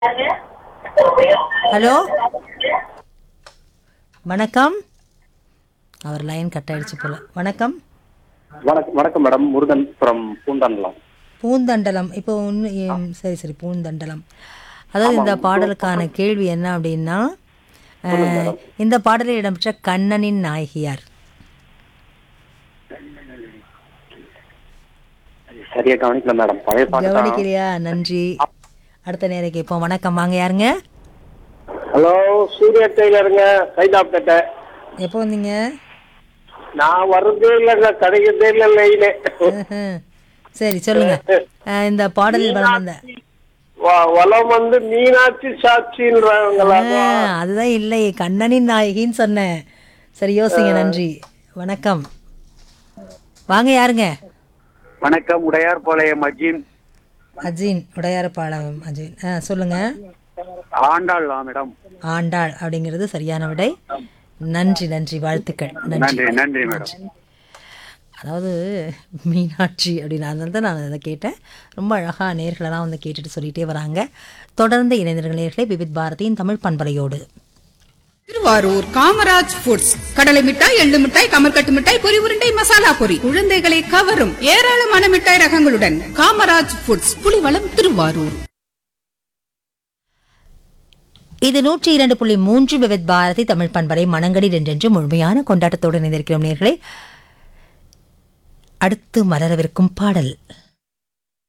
Hello வணக்கம் அவர் line cut ஆயிடுச்சு போல வணக்கம் வணக்கம் வணக்கம் மேடம் முருகன் ஃப்ரம் பூந்தாண்டலாம் பூந்தண்டலம் இப்போ ஒன்று ஏம், சரி சரி பூந்தண்டலம் அதாவது இந்த பாடலுக்கான கேள்வி என்ன அப்படின்னா அஹ், இந்த பாடலில் இடம்பெற்ற கண்ணனின் நாயகியார் சரியா கவனிக்கல மேடம் பழைய பாட்டு தான். கவனிக்கிறியா நன்றி அடுத்த நேரம் கேட்போம் வணக்கம் வாங்க யாருங்க ஹலோ சூர்யா டெய்லருங்க சைதாப்பேட்டை எப்போ வந்தீங்க நான் வர்றதே இல்லைங்க கிடைக்கிறதே இல்லை லைனு ம்ஹும். சரி சொல்லுங்க அஹ், இந்த பாடலில் வளம் வந்த வ- வலம் வந்து மீனாட்சி சாட்சின்றாங்களா ஆ, அதுதான் இல்லை கண்ணனின் நாயகின்னு சொன்னேன் சரி யோசிங்க நன்றி வணக்கம் வாங்க யாருங்க வணக்கம் உடையார் பாளையம் அஜீம் அஜீன் உடையாரப்பாளையம் அஜீன் ஆ சொல்லுங்க ஆண்டாள் மேடம் ஆண்டாள் அப்படிங்கிறது சரியான விடை நன்றி நன்றி வாழ்த்துக்கள் நன்றி நன்றி நன்றி மேடம் அதாவது மீனாட்சி அப்படின்னு அதனால தான் நான் அதை கேட்டேன் ரொம்ப அழகாக நேர்களெல்லாம் வந்து கேட்டுட்டு சொல்லிகிட்டே வராங்க தொடர்ந்து இணைந்திருக்கிற நேர்களை விவித் பாரதியின் தமிழ் பண்பலையோடு திருவாரூர் காமராஜ் ஃபுட்ஸ் கடலை மிட்டாய் எள்ளு மிட்டாய் கமர்கட்டு மிட்டாய் பொரி உருண்டை மசாலா பொரி குழந்தைகளை கவரும் ஏராளமான மிட்டாய் ரகங்களுடன் காமராஜ் ஃபுட்ஸ் புலிவளம் திருவாரூர் இது நூற்றி இரண்டு புள்ளி மூன்று விவித் பாரதி தமிழ் பண்பலை மனங்களில் என்றென்று முழுமையான கொண்டாட்டத்தோடு இணைந்திருக்கிறோம் நேர்களே அடுத்து மலரவிருக்கும் பாடல்